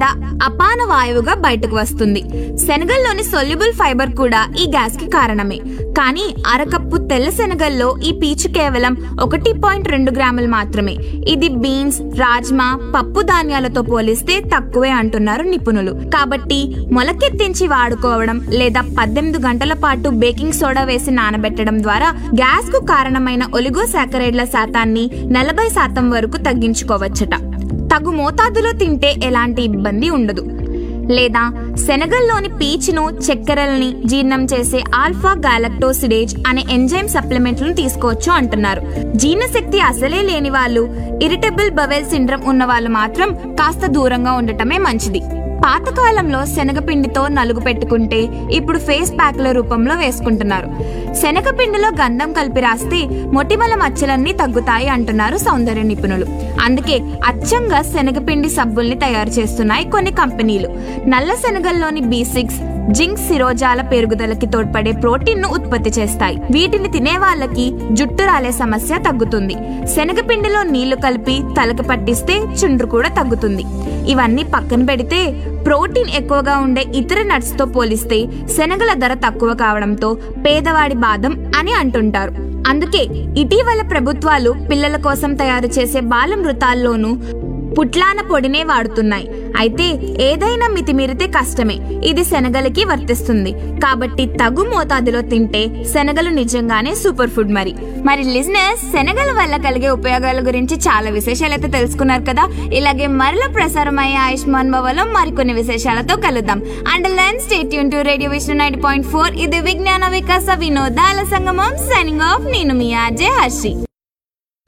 లేదా అపాన వాయువుగా బయటకు వస్తుంది శనగల్లోని సొల్యుబుల్ ఫైబర్ కూడా ఈ గ్యాస్ కి కారణమే కానీ అరకప్పు తెల్ల శనగల్లో ఈ పీచు కేవలం ఒకటి పాయింట్ రెండు గ్రాములు మాత్రమే ఇది బీన్స్ రాజ్మా పప్పు ధాన్యాలతో పోలిస్తే తక్కువే అంటున్నారు నిపుణులు కాబట్టి మొలకెత్తించి వాడుకోవడం లేదా పద్దెనిమిది గంటల పాటు బేకింగ్ సోడా వేసి నానబెట్టడం ద్వారా గ్యాస్ కు కారణమైన ఒలిగోసాకరైడ్ల శాతాన్ని నలభై శాతం వరకు తగ్గించుకోవచ్చట తగు మోతాదులో తింటే ఎలాంటి ఇబ్బంది ఉండదు లేదా శనగల్లోని పీచును చక్కెరల్ని జీర్ణం చేసే ఆల్ఫా గాలక్టోసిడేజ్ అనే ఎంజైమ్ సప్లిమెంట్లను తీసుకోవచ్చు అంటున్నారు జీర్ణశక్తి అసలే లేని వాళ్ళు ఇరిటబుల్ బవెల్ సిండ్రమ్ ఉన్న వాళ్ళు మాత్రం కాస్త దూరంగా ఉండటమే మంచిది పాతకాలంలో శనగపిండితో నలుగు పెట్టుకుంటే ఇప్పుడు ఫేస్ ప్యాక్ల రూపంలో వేసుకుంటున్నారు శనగపిండిలో గంధం కలిపి రాస్తే మొటిమల మచ్చలన్నీ తగ్గుతాయి అంటున్నారు సౌందర్య నిపుణులు అందుకే అచ్చంగా శనగపిండి సబ్బుల్ని తయారు చేస్తున్నాయి కొన్ని కంపెనీలు నల్ల శనగల్లోని బి సిక్స్ జింక్ శిరోజాల పెరుగుదలకి తోడ్పడే ప్రోటీన్ ను ఉత్పత్తి చేస్తాయి వీటిని తినే వాళ్ళకి జుట్టు రాలే సమస్య తగ్గుతుంది శనగపిండిలో నీళ్లు కలిపి తలకి పట్టిస్తే చుండ్రు కూడా తగ్గుతుంది ఇవన్నీ పక్కన పెడితే ప్రోటీన్ ఎక్కువగా ఉండే ఇతర నట్స్ తో పోలిస్తే శనగల ధర తక్కువ కావడంతో పేదవాడి బాధం అని అంటుంటారు అందుకే ఇటీవల ప్రభుత్వాలు పిల్లల కోసం తయారు చేసే బాలమృతాల్లోనూ పుట్లాన పొడినే వాడుతున్నాయి అయితే ఏదైనా మితిమీరితే కష్టమే ఇది శనగలకి వర్తిస్తుంది కాబట్టి తగు మోతాదులో తింటే శనగలు నిజంగానే సూపర్ ఫుడ్ మరి మరి లిజినెస్ శనగల వల్ల కలిగే ఉపయోగాల గురించి చాలా విశేషాలు అయితే తెలుసుకున్నారు కదా ఇలాగే మరల ప్రసారం అయ్యే ఆయుష్మాన్ భవలో మరికొన్ని విశేషాలతో కలుద్దాం అండ్ లెన్ స్టేట్ యూన్ to radio Vishnu nine point four ఇది విజ్ఞాన వికాస వినోదాల సంగమం సైనింగ్ ఆఫ్ నేను మీ ఆర్జే హర్షి